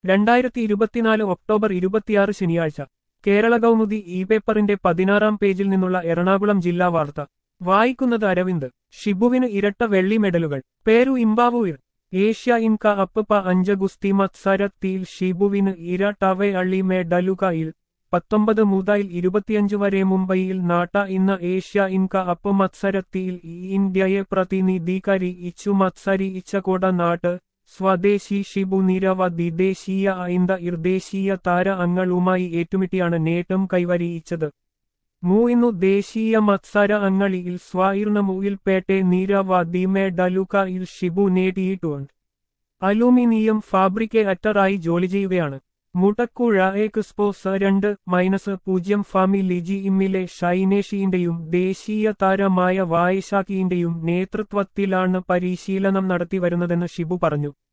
രണ്ടായിരത്തി ഇരുപത്തിനാല് ഒക്ടോബർ ഇരുപത്തിയാറ് ശനിയാഴ്ച കേരള കൗമുദി ഇ പേപ്പറിന്റെ പതിനാറാം പേജിൽ നിന്നുള്ള എറണാകുളം ജില്ലാ വാർത്ത വായിക്കുന്നത് അരവിന്ദ് ഷിബുവിന് ഇരട്ട വെള്ളി മെഡലുകൾ പേരു ഇംബാവുയിർ ഏഷ്യ ഇൻക അപ്പപ്പ അഞ്ച് ഗുസ്തി മത്സരത്തിൽ ഷിബുവിന് ഇരട്ടവെ അള്ളി മെഡലുകയിൽ പത്തൊമ്പത് മുതൽ ഇരുപത്തിയഞ്ച് വരെ മുംബൈയിൽ നാട്ട ഇന്ന് ഏഷ്യ ഇൻക അപ്പ് മത്സരത്തിൽ ഇന്ത്യയെ പ്രതിനിധീകരിച്ചു മത്സരിച്ച നാട്ട് സ്വദേശി ഷിബു നിരവധി ദേശീയ ഐന്ത ഇർദേശീയ താര അങ്ങളുമായി ഏറ്റുമുട്ടിയാണ് നേട്ടം കൈവരിയിച്ചത് മൂന്നു ദേശീയ മത്സര അങ്ങളിൽ സ്വായിർണമുയിൽപേട്ടെ നിരവധി മെഡലുകയിൽ ഷിബു നേടിയിട്ടുണ്ട് അലൂമിനിയം ഫാബ്രിക്കേറ്ററായി ജോലി ചെയ്യുകയാണ് മുട്ടക്കുഴ എക്സ്പോസ് രണ്ട് മൈനസ് പൂജ്യം ഫാമിലി ജി ഇമ്മിലെ ഷൈനേഷിന്റെയും ദേശീയ താരമായ വായിഷാക്കിന്റെയും നേതൃത്വത്തിലാണ് പരിശീലനം നടത്തിവരുന്നതെന്ന് ഷിബു പറഞ്ഞു